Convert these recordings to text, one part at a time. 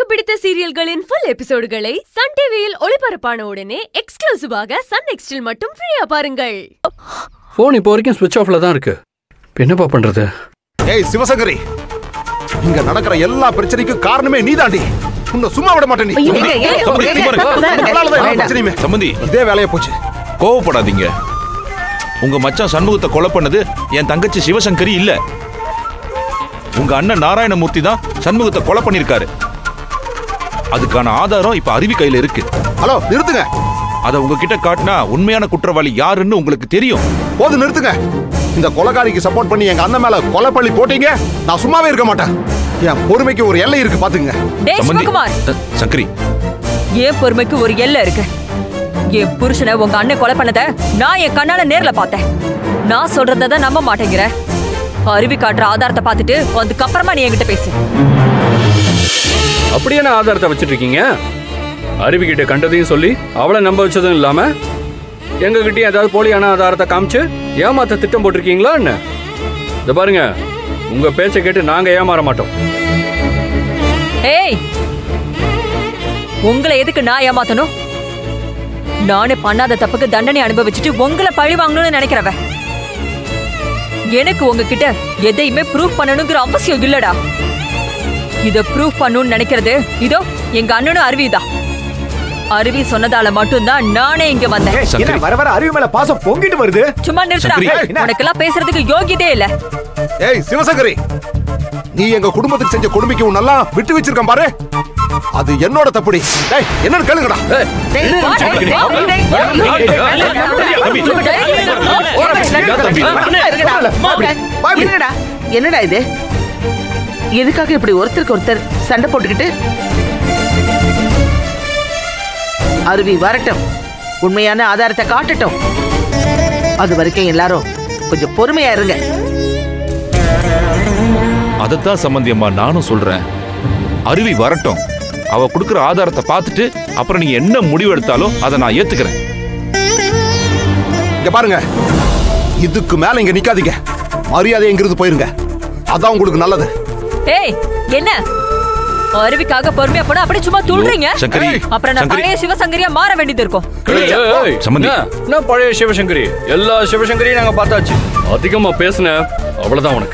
பிடித்த சீரியல்களின் full எபிசோடுகளை Sun டிவியில் ஒளிபரப்பான உடனே எக்ஸ்க்ளூசிவாக சன் நெக்ஸ்டில் மட்டும் ஃப்ரீயா பாருங்கள் ஃபோன் இப்போ வரைக்கும் ஸ்விட்ச் ஆஃப்ல தான் இருக்கு இப்ப என்னப்பா பண்றது ஏய் சிவசங்கரி இங்க நடக்கிற எல்லா பிரச்சனைக்கும் காரணமே நீதாண்டி உன்னை சும்மா விட மாட்டேன் நீ ஏங்க, ஏங்க, சம்பந்தி, ஏங்க, இங்க பாருங்க. வேண்டாம். உங்களாலதான் எல்லா வேண்டாம். பிரச்சனையுமே. சம்பந்தி இதே வேலையா போச்சு கோவப்படாதீங்க உங்க மச்சான் சண்முகத்தை கொலை பண்ணது என் தங்கச்சி சிவசங்கரி இல்ல உங்க அண்ணன் நாராயணமூர்த்தி தான் சண்முகத்தை கொலை பண்ணிருக்காரு அதுக்கான ஆதாரம் இப்ப அருவி கையில இருக்கு ஹலோ நிறுத்துங்க அத உங்ககிட்ட காட்டினா உண்மையான குற்றவாளி யாருன்னு உங்களுக்கு தெரியும் போது நிறுத்துங்க இந்த கொலைகாரிக்கு சப்போர்ட் பண்ணி எங்க அண்ணன் மேல கொலை பள்ளி போட்டீங்க நான் சும்மாவே இருக்க மாட்டேன் என் பொறுமைக்கு ஒரு எல்லை இருக்கு பாத்துங்க டேய் சம்பந்தி சிவகுமார் அ, சங்கரி என் பொறுமைக்கு ஒரு எல்லை இருக்கு என் புருஷனை உங்க அண்ணன் கொலை பண்ணத நான் என் கண்ணால நேர்ல பார்த்தேன் நான் சொல்றத தான் நம்ப மாட்டேங்கிற அருவி காட்டுற ஆதாரத்தை பார்த்துட்டு அதுக்கப்புறமா நீ என்கிட்ட பேசு அப்படியே நான் ஆதாரத்தை வச்சிட்டு இருக்கீங்க அருவி கிட்ட கண்டதையும் சொல்லி அவளை நம்ப வச்சதும் இல்லாம எங்க கிட்டயும் ஏதாவது போலியான ஆதாரத்தை காமிச்சு ஏமாத்த திட்டம் போட்டிருக்கீங்களா என்ன இத பாருங்க உங்க பேச்சை கேட்டு நாங்க ஏமாற மாட்டோம் ஏய் உங்களை எதுக்கு நான் ஏமாத்தணும் நானே பண்ணாத தப்புக்கு தண்டனை அனுபவிச்சுட்டு உங்களை பழி வாங்கணும்னு நினைக்கிறவ எனக்கு உங்ககிட்ட எதையுமே ப்ரூவ் பண்ணணுங்கிற அவசியம் இல்லடா இத ப்ரூவ் பண்ணணும்னு நினைக்கிறது இதோ எங்க அண்ணனும் அருவிதான் அருவி சொன்னதால மட்டும்தான் நானே இங்க வந்தேன் என்ன சங்கரி வர வர அறிவு மேல பாசம் பொங்கிட்டு வருது சும்மா நிறுத்துடா சங்கரி. உனக்கெல்லாம் பேசுறதுக்கு யோகியதே இல்ல ஏய் சிவசங்கரி நீ எங்க குடும்பத்துக்கு செஞ்ச கொடுமைக்கு உன்னெல்லாம் விட்டு வச்சிருக்கேன் பாரு அது என்னோட தப்புடி டேய் என்னன்னு கேளுங்கடா டேய், வா, டேய், டேய், தம்பி. இருங்கடா. இருங்கடா என்னடா இது எதுக்காக இப்படி ஒருத்தருக்கு ஒருத்தர் சண்டை போட்டுக்கிட்டு அருவி வரட்டும் உண்மையான ஆதாரத்தை காட்டட்டும் அது வரைக்கும் எல்லாரும் கொஞ்சம் பொறுமையா இருங்க அதைத்தான் சம்பந்தி அம்மா நானும் சொல்றேன் அருவி வரட்டும் அவ கொடுக்கிற ஆதாரத்தை பார்த்துட்டு அப்புறம் நீங்க என்ன முடிவு எடுத்தாலும் அதை நான் ஏத்துக்கிறேன் இங்க பாருங்க இதுக்கு மேல இங்க நிக்காதீங்க மரியாதை எங்கிருந்து போயிருங்க அதான் உங்களுக்கு நல்லது ஏய் என்ன அருவிக்காக பொறுமையா போனா அப்படியே சும்மா துள்றீங்க சங்கரி அப்புறம் நான் சங்கரி பழைய சிவசங்கரியா மாற வேண்டியது இருக்கும் ஏய், ஏய், சம்மந்தி. என்ன? என்ன பழைய சிவசங்கரி எல்லா சிவசங்கரியும் நாங்க பார்த்தாச்சு அதிகமா பேசுன அவ்வளவுதான் உனக்கு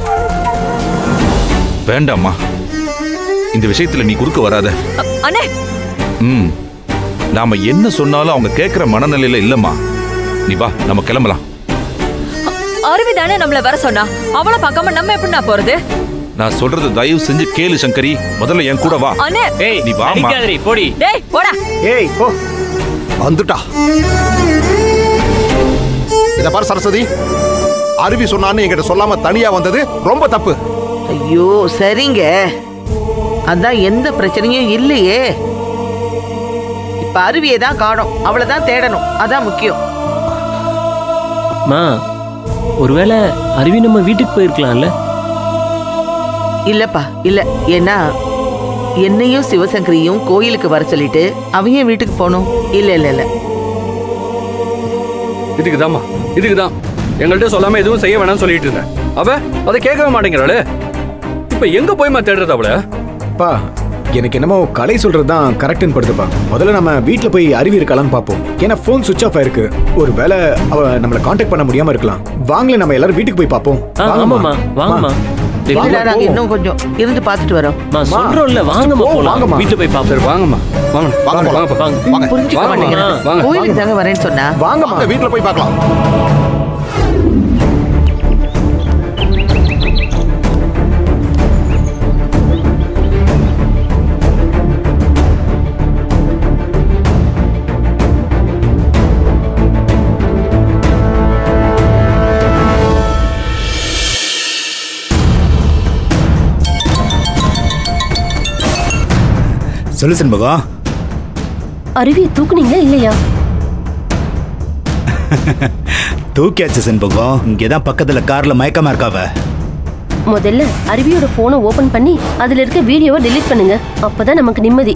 வேண்டாம்மா இந்த விஷயத்துல நீ குறுக்க வராத அ- அண்ணே ம் நாம என்ன சொன்னாலும் அவங்க கேட்கிற மனநிலையில இல்லம்மா நீ வா நம்ம கிளம்பலாம் அருவி தானே நம்மள வர சொன்னா அவளை பார்க்காம நம்ம எப்படிண்ணா போறது நான் சொல்றது தயவு செஞ்சு கேளு சங்கரி முதல்ல என் கூட வா அண்ணே ஏய் நீ வாம்மா. அடிக்காதடி போடி டேய் போடா ஏய் போ வந்துட்டா இத பாரு சரஸ்வதி அருவி சொன்னான்னு என்கிட்ட சொல்லாம தனியா வந்தது ரொம்ப தப்பு ஐயோ சரிங்க அதான் எந்த பிரச்சனையும் இல்லையே இப்ப அருவியை தான் காணோம் அவளை தான் தேடணும் அதான் முக்கியம் மா ஒருவேளை அருவி நம்ம வீட்டுக்கு போயிருக்கலாம்ல இல்லப்பா இல்ல ஏன்னா என்னையும் சிவசங்கரியும் கோயிலுக்கு வர சொல்லிட்டு அவன் ஏன் வீட்டுக்கு போகணும் இல்ல இல்ல இல்ல இதுக்குதாம்மா இதுக்குதான் எங்கள்கிட்ட சொல்லாம எதுவும் செய்ய வேணாம்னு சொல்லிட்டு இருந்தேன் அவ அதை கேட்கவே மாட்டேங்கிறாளே இப்ப எங்க போய்மா தேடுறது அவள பா எனக்கு என்னமோ கலை சொல்றது தான் கரெக்ட்னு படுதுப்பா முதல்ல நம்ம வீட்ல போய் அருவி இருக்கலாம்னு பார்ப்போம் ஏன்னா ஃபோன் சுவிச் ஆஃப் ஆயிருக்கு ஒரு வேளை அவ நம்மள காண்டாக்ட் பண்ண முடியாம இருக்கலாம் வாங்கல நம்ம எல்லாரும் வீட்டுக்கு போய் பார்ப்போம் ஆ, வாங்கம்மா. ஆமாம்மா, வாங்கம்மா. வா. இல்லடா நாங்க போவோம். இன்னும் கொஞ்சம் இருந்து பார்த்துட்டு வரோம் மா சொல்றோம்ல வாங்கம்மா போ, போலாம் வாங்கம்மா. வீட்டுல போய் பாப்போம் சரி வாங்கம்மா வாங்க வாங்க போலாம். வாங்கப்பா வாங்க வாங்க புரிஞ்சுக்க வாங்க, மாட்டேங்கிறேன் வாங்க. கோயிலுக்கு தாங்க வரேன்னு சொன்னா வாங்கம்மா வாங்க வீட்டுல போய் பார்க்கலாம் சொல்லு செண்பகம் அருவியை தூக்குனீங்களா இல்லையா தூக்கியாச்சு செண்பகம் இங்கதான் பக்கத்துல கார்ல மயக்கமா இருக்காவ முதல்ல அருவியோட போனை ஓபன் பண்ணி அதுல இருக்க வீடியோவை delete பண்ணுங்க அப்பதான் நமக்கு நிம்மதி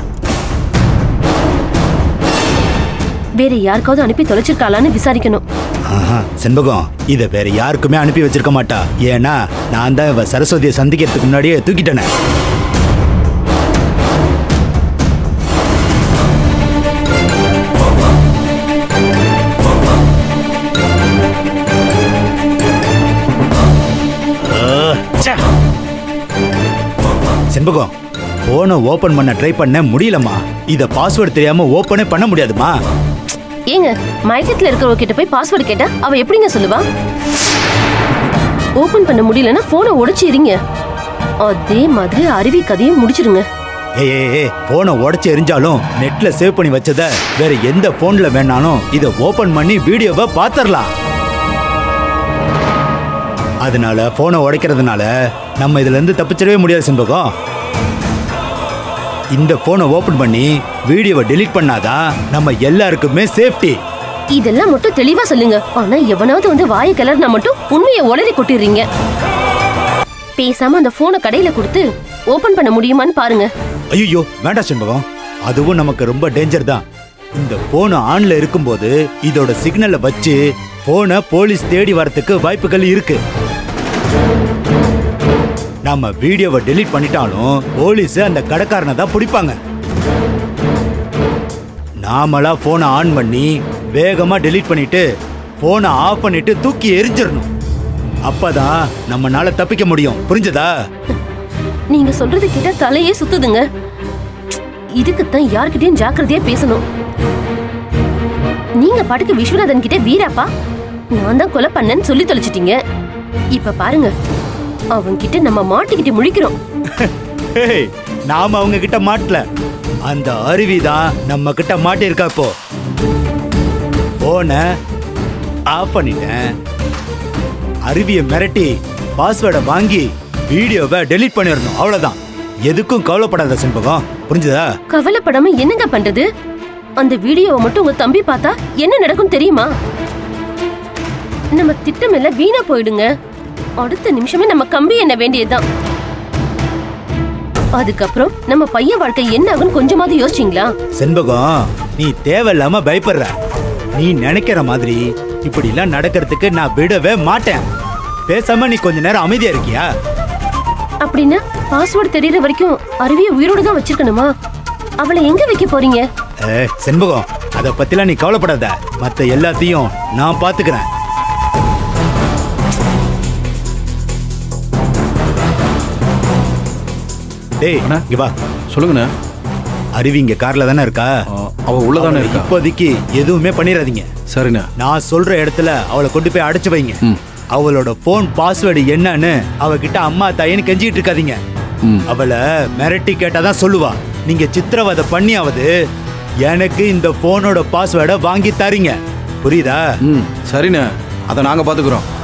வேற யாருக்காவது அனுப்பி தொலைச்சிருக்காளான்னு விசாரிக்கணும் ஆஹா, செண்பகம் இத வேற யாருக்குமே அனுப்பி வச்சிருக்க மாட்டா ஏன்னா நான் தான் இவ சரஸ்வதியை சந்திக்கிறதுக்கு முன்னாடியே தூக்கிட்டேனே போனை ஓபன் பண்ண ட்ரை பண்ண முடியலம்மா இத பாஸ்வேர்டு தெரியாம ஓபனே பண்ண முடியாதுமா ஏங்க மயக்கத்துல இருக்கிறவங்க கிட்ட போய் பாஸ்வேர்டு கேட்டா அவ எப்படிங்க சொல்லுவா ஓபன் பண்ண முடியலன்னா போனை உடைச்சிருங்க அதே மாதிரி அருவி கதையும் முடிச்சிருங்க ஏய் ஏய் ஏய் போனை உடைச்சு எரிஞ்சாலும் நெட்ல சேவ் பண்ணி வச்சத வேற எந்த போன்ல வேணாலும் இத ஓபன் பண்ணி வீடியோவை பாத்திரலாம் அதனால போனை உடைக்கிறதுனால நம்ம இதுல இருந்து தப்பிச்சிடவே முடியாது செண்பகம் இந்த போனை ஓபன் பண்ணி வீடியோவை டெலீட் பண்ணாதான் நம்ம எல்லாருக்குமே சேஃப்டி இதெல்லாம் மட்டும் தெளிவா சொல்லுங்க ஆனா எவனாவது வந்து வாயை கிளறினா மட்டும் உண்மையை உளறி கொட்டிடுறீங்க பேசாம அந்த போனை கடையில கொடுத்து ஓபன் பண்ண முடியுமான்னு பாருங்க ஐயோ வேண்டாம் செண்பகம் அதுவும் நமக்கு ரொம்ப டேஞ்சர் தான் இந்த போன் ஆன்ல இருக்கும்போது இதோட சிக்னலை வச்சு போனை போலீஸ் தேடி வரதுக்கு வாய்ப்புகள் இருக்கு நாம வீடியோவை டெலீட் பண்ணிட்டாலும் போலீஸ் அந்த கடைக்காரனை தான் பிடிப்பாங்க நாமளா போனை ஆன் பண்ணி வேகமா டெலீட் பண்ணிட்டு போனை ஆஃப் பண்ணிட்டு தூக்கி எரிஞ்சிடணும் அப்பதான் நம்மனால தப்பிக்க முடியும் புரிஞ்சதா நீங்க சொல்றது கேட்டா தலையே சுத்துதுங்க இதுக்குத்தான் யார்கிட்டயும் ஜாக்கிரதையா பேசணும் நீங்க பாட்டுக்கு விஸ்வநாதன் கிட்ட வீராப்பா நான் தான் கொலை பண்ணேன்னு சொல்லி தொலைச்சிட்டீங்க இப்ப பாருங்க அவங்க கிட்ட நம்ம மாட்டிக்கிட்டு முழிக்கிறோம் ஹேய், நாம அவங்க கிட்ட மாட்டல அந்த அருவி தான் நம்ம கிட்ட மாட்டிருக்கா இப்போ போன ஆஃப் பண்ணிட்டேன் அருவியை மிரட்டி பாஸ்வேர்டை வாங்கி வீடியோவை டெலீட் பண்ணிடணும் அவ்வளவுதான் எதுக்கும் கவலைப்படாத செண்பகம் புரிஞ்சுதா கவலைப்படாம என்னங்க பண்றது அந்த வீடியோவை மட்டும் உங்க தம்பி பார்த்தா என்ன நடக்கும் தெரியுமா நம்ம திட்டம் எல்லாம் வீணா போயிடுங்க அடுத்த நிமிஷமே நம்ம கம்பி என்ன வேண்டியதுதான் அதுக்கப்புறம் நம்ம பையன் வாழ்க்கை என்ன ஆகும்னு கொஞ்சமாவது யோசிச்சீங்களா செண்பகம் நீ தேவையில்லாம பயப்படுற நீ நினைக்கிற மாதிரி இப்படி எல்லாம் நடக்கிறதுக்கு நான் விடவே மாட்டேன் பேசாம நீ கொஞ்ச நேரம் அமைதியா இருக்கியா அப்படின்னா பாஸ்வேர்டு தெரியற வரைக்கும் அருவியை உயிரோட தான் வச்சிருக்கணுமா அவளை எங்க வைக்க போறீங்க ஏ, செண்பகம் அத பத்திலாம் நீ கவலைப்படாத மத்த எல்லாத்தையும் நான் பாத்துக்கிறேன் டேய் இங்க வா சொல்லுங்கண்ணே அருவி இங்க கார்ல தானே இருக்கா அவ உள்ளதானே அவளை இருக்கா இப்போதைக்கு எதுவுமே பண்ணிடாதீங்க சரிண்ணே நான் சொல்ற இடத்துல அவளை கொண்டு போய் அடைச்சு வைங்க அவளோட போன் பாஸ்வேர்டு என்னன்னு அவகிட்ட அம்மா தாயின்னு கெஞ்சிட்டு இருக்காதீங்க அவளை மிரட்டி கேட்டாதான் சொல்லுவா நீங்க சித்திரவதை பண்ணியாவது எனக்கு இந்த போனோட பாஸ்வேர்டை வாங்கி தரீங்க புரியுதா ம் சரிண்ணே அதை நாங்க பாத்துக்கிறோம்